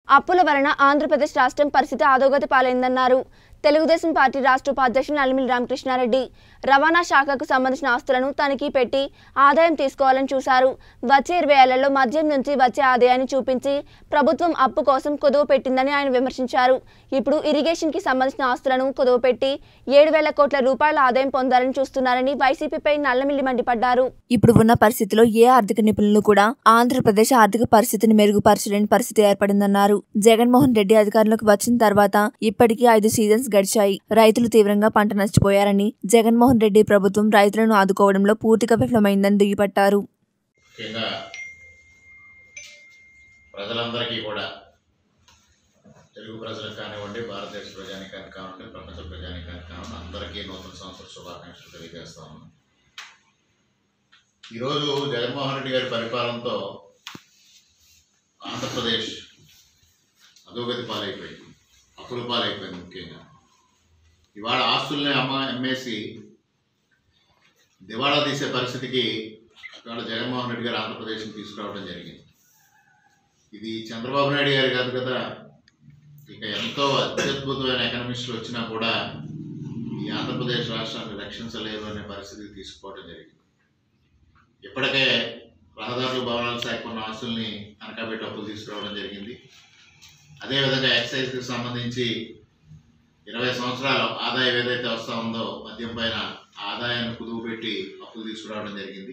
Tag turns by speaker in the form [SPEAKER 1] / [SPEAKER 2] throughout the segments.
[SPEAKER 1] అప్పుల వలన ఆంధ్రప్రదేశ్ రాష్ట్రం పరిస్థితి అధోగతి పాలైందన్నారు తెలుగుదేశం పార్టీ రాష్ట్ర ఉపాధ్యక్షుడు నలిమిలి రామకృష్ణారెడ్డి రవాణా శాఖకు సంబంధించిన ఆస్తులను తనిఖీ పెట్టి ఆదాయం తీసుకోవాలని చూశారు వచ్చే ఇరవై ఏళ్లలో మద్యం నుంచి వచ్చే ఆదాయాన్ని చూపించి ప్రభుత్వం అప్పు కోసం కుదువ పెట్టిందని ఆయన విమర్శించారు ఇప్పుడు ఇరిగేషన్ కి సంబంధించిన ఆస్తులను కుదువ పెట్టి ఏడు వేల కోట్ల రూపాయల ఆదాయం పొందాలని చూస్తున్నారని వైసీపీపై నల్లమిల్లి మండిపడ్డారు
[SPEAKER 2] ఇప్పుడు ఉన్న పరిస్థితిలో ఏ ఆర్థిక నిపుణులు కూడా ఆంధ్రప్రదేశ్ ఆర్థిక పరిస్థితిని మెరుగుపరచలేని పరిస్థితి ఏర్పడిందన్నారు జగన్మోహన్ రెడ్డి అధికారంలోకి వచ్చిన తర్వాత ఇప్పటికీ ఐదు సీజన్స్ గడిచాయి రైతులు తీవ్రంగా పంట నష్టపోయారని జగన్మోహన్ రెడ్డి ప్రభుత్వం రైతులను ఆదుకోవడంలో పూర్తిగా విఫలమైందని దుయ్యబట్టారు
[SPEAKER 3] ముఖ్యంగా ప్రజలందరికీ కూడా తెలుగు ప్రజలకు కానివ్వండి భారతదేశ ప్రజానికానికి కానివ్వండి ప్రపంచ ప్రజానికానికి కానివ్వండి అందరికీ నూతన సంవత్సర శుభాకాంక్షలు తెలియజేస్తా ఉన్నాను ఈరోజు జగన్మోహన్ రెడ్డి గారి పరిపాలనతో ఆంధ్రప్రదేశ్ అధోగతి పాలైపోయింది అప్పుల పాలైపోయింది ముఖ్యంగా ఇవాళ ఆస్తుల్ని అమ్మ అమ్మేసి దివాళా తీసే పరిస్థితికి ఇవాళ జగన్మోహన్ రెడ్డి గారు ఆంధ్రప్రదేశ్ని తీసుకురావడం జరిగింది ఇది చంద్రబాబు నాయుడు గారు కాదు కదా ఇక ఎంతో అత్యద్భుతమైన ఎకనమిస్టులు వచ్చినా కూడా ఈ ఆంధ్రప్రదేశ్ రాష్ట్రాన్ని రక్షించలేరు అనే పరిస్థితికి తీసుకోవడం జరిగింది ఇప్పటికే రహదారులు భవనాల శాఖ ఉన్న ఆస్తుల్ని అనకాబెట్టి అప్పులు తీసుకురావడం జరిగింది అదేవిధంగా ఎక్సైజ్కి సంబంధించి ఇరవై సంవత్సరాల ఆదాయం ఏదైతే వస్తూ ఉందో మద్యం పైన ఆ ఆదాయాన్ని కుదువు పెట్టి అప్పులు తీసుకురావడం జరిగింది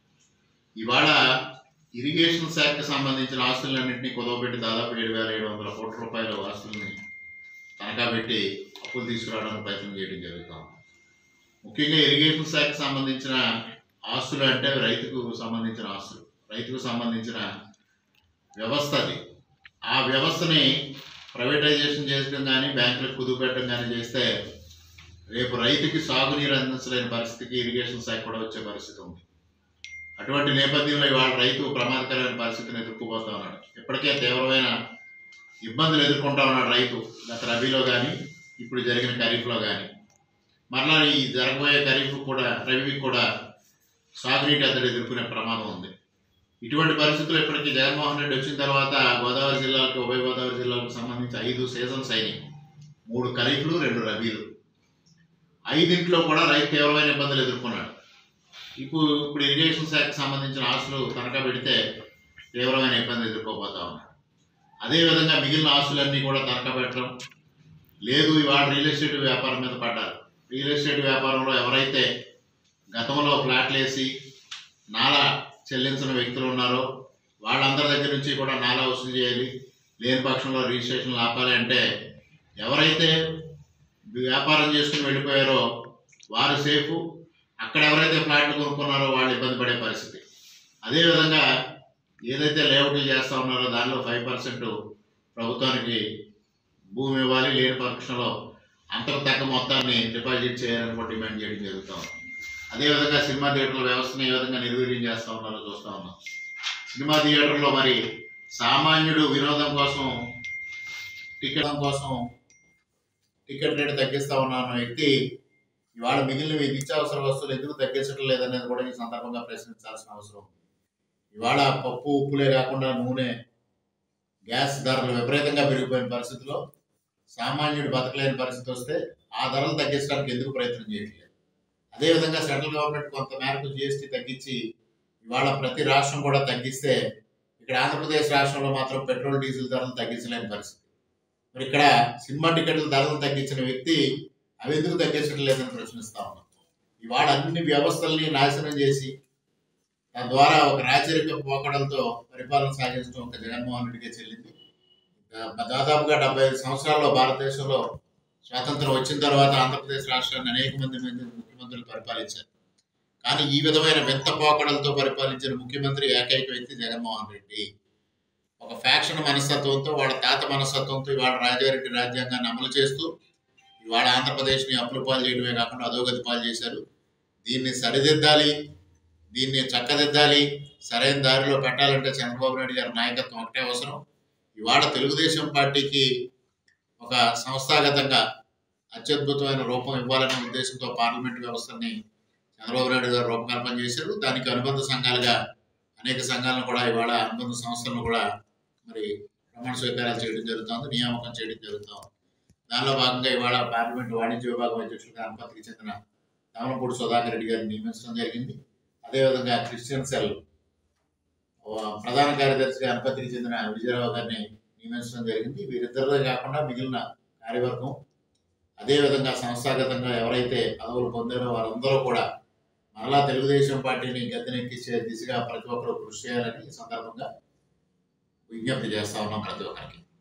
[SPEAKER 3] ఇవాళ ఇరిగేషన్ శాఖకు సంబంధించిన ఆస్తులన్నింటినీ కుదవబెట్టి దాదాపు ఏడు వేల ఏడు వందల కోట్ల రూపాయల ఆస్తుల్ని తనఖా పెట్టి అప్పులు తీసుకురావడానికి ప్రయత్నం చేయడం జరుగుతాం ముఖ్యంగా ఇరిగేషన్ శాఖకు సంబంధించిన ఆస్తులు అంటే రైతుకు సంబంధించిన ఆస్తులు రైతుకు సంబంధించిన వ్యవస్థ అది ఆ వ్యవస్థని ప్రైవేటైజేషన్ చేయడం కానీ బ్యాంకులకు కుదువు పెట్టడం కానీ చేస్తే రేపు రైతుకి సాగునీరు అందించలేని పరిస్థితికి ఇరిగేషన్ శాఖ కూడా వచ్చే పరిస్థితి ఉంది అటువంటి నేపథ్యంలో ఇవాళ రైతు ప్రమాదకరమైన పరిస్థితిని ఎదుర్కోబోతా ఉన్నాడు ఇప్పటికే తీవ్రమైన ఇబ్బందులు ఎదుర్కొంటా ఉన్నాడు రైతు గత రబీలో కానీ ఇప్పుడు జరిగిన ఖరీఫ్లో కానీ మరలా ఈ జరగబోయే ఖరీఫ్ కూడా రబీకి కూడా సాగునీటి అద్దడి ఎదుర్కొనే ప్రమాదం ఉంది ఇటువంటి పరిస్థితులు ఇప్పటికీ జగన్మోహన్ రెడ్డి వచ్చిన తర్వాత గోదావరి జిల్లాకు ఉభయ గోదావరి జిల్లాకు సంబంధించి ఐదు సీజన్స్ అయినాయి మూడు ఖరీఫ్లు రెండు రబీలు ఐదింట్లో కూడా రైతు తీవ్రమైన ఇబ్బందులు ఎదుర్కొన్నాడు ఇప్పుడు ఇప్పుడు ఇరిగేషన్ శాఖకు సంబంధించిన ఆస్తులు తనఖా పెడితే తీవ్రమైన ఇబ్బంది ఎదుర్కోబోతా ఉన్నాడు అదేవిధంగా మిగిలిన ఆస్తులన్నీ కూడా తనఖా పెట్టడం లేదు ఇవాళ రియల్ ఎస్టేట్ వ్యాపారం మీద పడ్డారు రియల్ ఎస్టేట్ వ్యాపారంలో ఎవరైతే గతంలో ఫ్లాట్లు వేసి నాలా చెల్లించిన వ్యక్తులు ఉన్నారో వాళ్ళందరి దగ్గర నుంచి కూడా నాలా వసూలు చేయాలి లేని పక్షంలో రిజిస్ట్రేషన్లు ఆపాలి అంటే ఎవరైతే వ్యాపారం చేసుకుని వెళ్ళిపోయారో వారు సేఫ్ అక్కడ ఎవరైతే ఫ్లాట్లు కొనుక్కున్నారో వాళ్ళు ఇబ్బంది పడే పరిస్థితి అదేవిధంగా ఏదైతే లేఅవుట్లు చేస్తూ ఉన్నారో దానిలో ఫైవ్ పర్సెంట్ ప్రభుత్వానికి భూమి ఇవ్వాలి లేని పక్షంలో అంతకు తగ్గ మొత్తాన్ని డిపాజిట్ చేయాలని కూడా డిమాండ్ చేయడం జరుగుతూ ఉంది అదేవిధంగా సినిమా థియేటర్ల వ్యవస్థను ఏ విధంగా నిర్వీర్యం చేస్తూ ఉన్నారో చూస్తూ ఉన్నాం సినిమా థియేటర్లో మరి సామాన్యుడు వినోదం కోసం టికెట్ కోసం టికెట్ రేటు తగ్గిస్తా ఉన్న వ్యక్తి ఇవాళ మిగిలిన నిత్యావసర వస్తువులు ఎందుకు తగ్గించడం లేదనేది కూడా ఈ సందర్భంగా ప్రశ్నించాల్సిన అవసరం ఉంది. ఇవాళ పప్పు ఉప్పులే కాకుండా నూనె గ్యాస్ ధరలు విపరీతంగా పెరిగిపోయిన పరిస్థితిలో సామాన్యుడు బతకలేని పరిస్థితి వస్తే ఆ ధరలు తగ్గించడానికి ఎందుకు ప్రయత్నం చేయట్లేదు అదేవిధంగా సెంట్రల్ గవర్నమెంట్ కొంత మేరకు జిఎస్టీ తగ్గించి ఇవాళ ప్రతి రాష్ట్రం కూడా తగ్గిస్తే ఇక్కడ ఆంధ్రప్రదేశ్ రాష్ట్రంలో మాత్రం పెట్రోల్ డీజిల్ ధరలు తగ్గించలేని పరిస్థితి మరి ఇక్కడ సినిమా టికెట్ల ధరలు తగ్గించిన వ్యక్తి అవి ఎందుకు తగ్గించడం లేదని ప్రశ్నిస్తా ఉన్నాం ఇవాళ అన్ని వ్యవస్థల్ని నాశనం చేసి తద్వారా ఒక రాచరిక పోకడంతో పరిపాలన సాగించడం ఒక జగన్మోహన్ రెడ్డికే చెల్లింది దా- దాదాపుగా డెబ్బై ఐదు సంవత్సరాల్లో భారతదేశంలో స్వాతంత్రం వచ్చిన తర్వాత ఆంధ్రప్రదేశ్ రాష్ట్రాన్ని అనేక మంది మంది ముఖ్యమంత్రులు పరిపాలించారు కానీ ఈ విధమైన వింత పోకడలతో పరిపాలించిన ముఖ్యమంత్రి ఏకైక వ్యక్తి జగన్మోహన్ రెడ్డి ఒక ఫ్యాక్షన్ మనస్తత్వంతో వాళ్ళ తాత మనస్తత్వంతో ఇవాళ రాజారెడ్డి రాజ్యాంగాన్ని అమలు చేస్తూ ఇవాళ ఆంధ్రప్రదేశ్ని అప్పుల పాలు చేయడమే కాకుండా అధోగతి పాలు చేశారు దీన్ని సరిదిద్దాలి దీన్ని చక్కదిద్దాలి సరైన దారిలో పెట్టాలంటే చంద్రబాబు నాయుడు గారి నాయకత్వం ఒకటే అవసరం ఇవాళ తెలుగుదేశం పార్టీకి ఒక సంస్థాగతంగా అత్యద్భుతమైన రూపం ఇవ్వాలనే ఉద్దేశంతో పార్లమెంట్ వ్యవస్థని చంద్రబాబు నాయుడు గారు రూపకల్పన చేశారు దానికి అనుబంధ సంఘాలుగా అనేక సంఘాలను కూడా ఇవాళ అనుబంధ సంస్థలను కూడా మరి ప్రమాణ స్వీకారాలు చేయడం జరుగుతుంది నియామకం చేయడం జరుగుతుంది దానిలో భాగంగా ఇవాళ పార్లమెంట్ వాణిజ్య విభాగం అధ్యక్షులుగా అనుమతికి చెందిన దామలపూడి సుధాకర్ రెడ్డి గారిని నియమించడం జరిగింది అదేవిధంగా క్రిస్టియన్ సెల్ ఆ, ప్రధాన కార్యదర్శిగా అనుమతికి చెందిన విజయరావు గారిని నియమించడం జరిగింది వీరిద్దరితో కాకుండా మిగిలిన కార్యవర్గం అదేవిధంగా సంస్థాగతంగా ఎవరైతే పదవులు పొందారో వారందరూ కూడా మరలా తెలుగుదేశం పార్టీని గద్దెనెక్కించే దిశగా ప్రతి ఒక్కరూ కృషి చేయాలని ఈ సందర్భంగా విజ్ఞప్తి చేస్తా ఉన్నాం ప్రతి ఒక్కరికి